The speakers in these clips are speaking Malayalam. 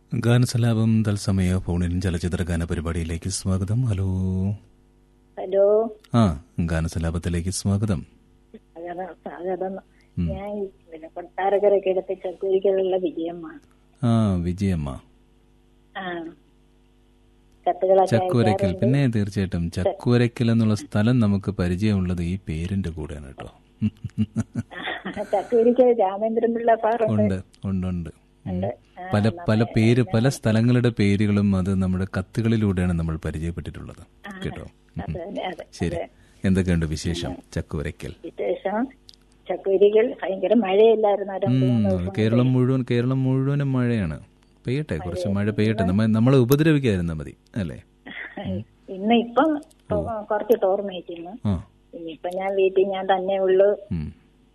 ഗാനസലാപം തത്സമയ ഫോണിൻ ചലച്ചിത്ര ഗാന പരിപാടിയിലേക്ക് സ്വാഗതം ഹലോ ഹലോ ആ ഗാനസലാപത്തിലേക്ക് സ്വാഗതം സ്വാഗതം സ്വാഗതം ഞാൻ പിന്നെ കൊട്ടാരക്കരയ്ക്ക് എടുത്ത് ചക്കൂരിക്കലുള്ള വിജയമ്മ ആ വിജയമ്മ ആ കത്തുകളൊക്കെ ചക്കുവരക്കൽ പിന്നെ തീർച്ചയായിട്ടും ചക്കുവരക്കൽ എന്നുള്ള സ്ഥലം നമുക്ക് പരിചയമുള്ളത് ഈ പേരിന്റെ കൂടെയാണ് കേട്ടോ ചക്കൂരിക്ക് രാമേന്ദ്രൻ പിള്ള സാറുണ്ട് ഉണ്ട് ഉണ്ട് ഉണ്ട് ഉം. ഉണ്ട്. ആ, പല പല പേര് പല സ്ഥലങ്ങളുടെ പേരുകളും അത് നമ്മുടെ കത്തുകളിലൂടെയാണ് നമ്മൾ പരിചയപ്പെട്ടിട്ടുള്ളത് കേട്ടോ ഉം. അത് തന്നെ, അതെ ശരി എന്തൊക്കെയുണ്ട് വിശേഷം ചക്കുവരക്കൽ വിശേഷം ചക്കൂരികൾ ഭയങ്കര മഴയില്ലായിരുന്നു രണ്ട് മൂന്ന് ഉം, കേരളം മുഴുവൻ കേരളം മുഴുവനും മഴയാണ് പെയ്യട്ടെ കുറച്ച് മഴ പെയ്യട്ടെ നമ്മ നമ്മളെ ഉപദ്രവിക്കാതിരുന്നാ മതി അല്ലേ ഇന്ന് ഇപ്പം ടോ- കുറച്ച് ടോർമേറ്റിന്ന് ആ ഇനിയിപ്പൊ ഞാൻ വീട്ടിൽ ഞാൻ തന്നെ ഉള്ളു ഉം.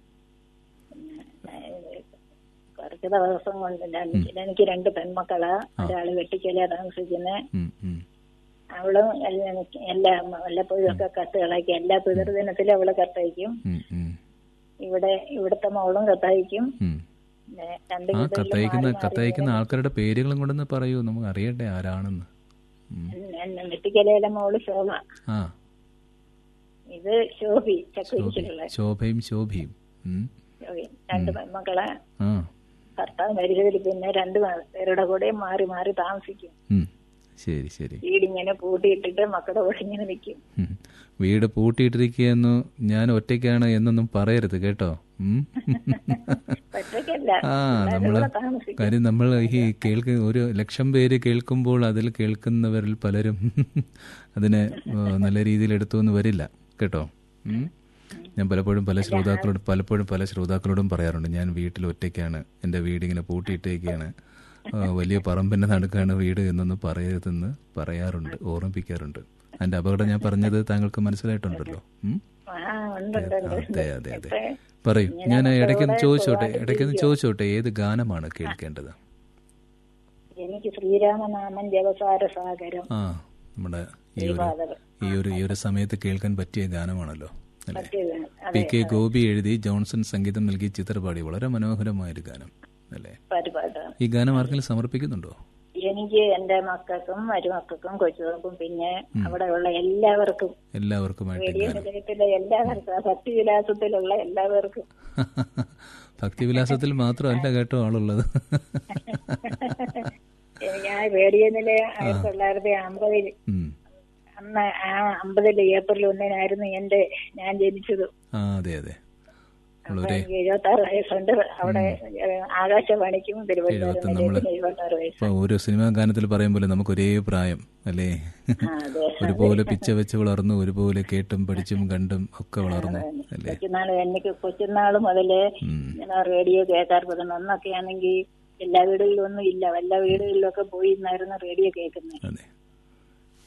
കുറച്ച് ദിവസം കൊണ്ട് രണ്ട് എനിക്ക് രണ്ട് പെൺമക്കളാ ഒരാള് വെട്ടിക്കല താമസിക്കുന്നത് ഉം, ഉം. അവളും എല്ലാ എനിക്ക് എല്ലാ വല്ലപ്പോഴും ഒക്കെ കത്തുകളാക്കി എല്ലാ പിതൃദിനത്തിലും അവള് കത്തയക്കും ഉം, ഉം. ഇവിടെ ഇവിടുത്തെ മോളും കത്തയക്കും ഉം. പിന്നെ രണ്ട് ആ വീടുകളിലും കത്തയക്കുന്ന മാറി മാറി കത്തയക്കുന്ന ആൾക്കാരുടെ പേരുകളും കൊണ്ടൊന്ന് പറയൂ നമുക്ക് അറിയട്ടെ ആരാണെന്ന് ഉം. എന്നെ വെട്ടിക്കലയിലെ മോള് ശോഭ ആ ഇത് ശോഭി ചക്കുരിച്ചിലുള്ള ശോഭയും ശോഭയും ഉം. ശോഭി രണ്ട് പെൺമക്കളെ ആ ഭർത്താവ് മരിച്ചതിൽ പിന്നെ രണ്ട് പേരുടെ കൂടെ മാറി മാറി താമസിക്കും ഉം. ശരി ശരി വീടിങ്ങനെ പൂട്ടിയിട്ടിട്ട് മക്കളുടെ കൂടെ ഇങ്ങനെ നിൽക്കും ഉം. വീട് പൂട്ടിയിട്ടിരിക്കുകയെന്നു ഞാൻ ഒറ്റയ്ക്കാണ് എന്നൊന്നും പറയരുത് കേട്ടോ ഉം. ഒറ്റയ്ക്കല്ല ആ എല്ലാവരും നമ്മള് കൂടെ താമസിക്കും കാര്യം നമ്മൾ ഈ കേൾക്ക ഒരു ലക്ഷം പേര് കേൾക്കുമ്പോൾ അതിൽ കേൾക്കുന്നവരിൽ പലരും അതിനെ ഏഹ്, നല്ല രീതിയിൽ എടുത്തു വരില്ല കേട്ടോ ഉം. ഞാൻ പലപ്പോഴും പല ശ്രോതാക്കളോട് പലപ്പോഴും പല ശ്രോതാക്കളോടും പറയാറുണ്ട് ഞാൻ വീട്ടിൽ ഒറ്റയ്ക്കാണ് എൻ്റെ വീട് ഇങ്ങനെ പൂട്ടിയിട്ടേക്കാണ് ആ, വലിയ പറമ്പിന്റെ നടുക്കാണ് വീട് എന്നൊന്നും പറയരുതെന്ന് പറയാറുണ്ട് ഓർമ്മിപ്പിക്കാറുണ്ട് അതിന്റെ അപകടം ഞാൻ പറഞ്ഞത് താങ്കൾക്ക് മനസ്സിലായിട്ടുണ്ടല്ലോ ഉം? ആ ഉണ്ട് ഉണ്ട് ഉണ്ട് അതെ അതെ അതെ പറയൂ ഞാൻ ഇടയ്ക്കൊന്ന് ചോദിച്ചോട്ടെ ഇടയ്ക്കൊന്ന് ചോദിച്ചോട്ടെ ഏത് ഗാനമാണ് കേൾക്കേണ്ടത് എനിക്ക് ശ്രീരാമനാമൻ ജപസാര സാഗരം ആ നമ്മുടെ ഈ ഒരു ഈ ഒരു ഈ ഒരു സമയത്ത് കേൾക്കാൻ പറ്റിയ ഗാനമാണല്ലോ അല്ലേ മറ്റേത് പി കെ ഗോപി എഴുതി ജോൺസൺ സംഗീതം നൽകി ചിത്രപാടി വളരെ മനോഹരമായ ഒരു ഗാനം അല്ലേ പരിപാടിയാണ് ഈ ഗാനം ആർക്കെങ്കിലും സമർപ്പിക്കുന്നുണ്ടോ എനിക്ക് എന്റെ മക്കൾക്കും മരുമക്കൾക്കും കൊച്ചുമക്കൾക്കും പിന്നെ അവിടെയുള്ള എല്ലാവർക്കും എല്ലാവർക്കുമായിട്ട് ഈ റേഡിയോ ഗാനം നിലയത്തിലെ എല്ലാവർക്കും ആ ഭക്തിവിലാസത്തിലുള്ള എല്ലാവർക്കും ഭക്തിവിലാസത്തിൽ മാത്രമല്ല കേട്ടോ ആളുള്ളത് എനിക്ക് ആ റേഡിയോ നിലയം ആയിരത്തി തൊള്ളായിരത്തി അമ്പതിൽ ഉം. അന്ന് ആ അമ്പതിൽ ഏപ്രിൽ ഒന്നിനായിരുന്നു എന്റെ ഞാൻ ജനിച്ചത് ആ അതെ അതെ അപ്പൊ നമ്മളൊരേ എനിക്ക് എഴുപത്തി ആറ് വയസ്സുണ്ട് അവിടെ ഏഹ്, ആകാശവാണിക്കും തിരുവനന്തപുരം നിലയത്തിന് എഴുപത്തി ആറ് വയസ്സ് ഇപ്പൊ ഓരോ സിനിമാ ഗാനത്തിൽ പറയും പോലെ നമുക്ക് ഒരേ പ്രായം അല്ലേ ആ, അതെ ഒരുപോലെ പിച്ച വെച്ച് വളർന്നു ഒരുപോലെ കേട്ടും പഠിച്ചും കണ്ടും ഒക്കെ വളർന്നു അല്ലേ കൊച്ചുനാള് എനിക്ക് കൊച്ചുനാള് മുതലേ ഉം. ഇങ്ങനെ റേഡിയോ കേൾക്കാൻ പറ്റുന്നു അന്നൊക്കെ ആണെങ്കിൽ എല്ലാ വീടുകളിലും ഒന്നും ഇല്ല വല്ല വീടുകളിലൊക്കെ പോയി ഇരുന്നായിരുന്നു റേഡിയോ കേൾക്കുന്നത് അതെ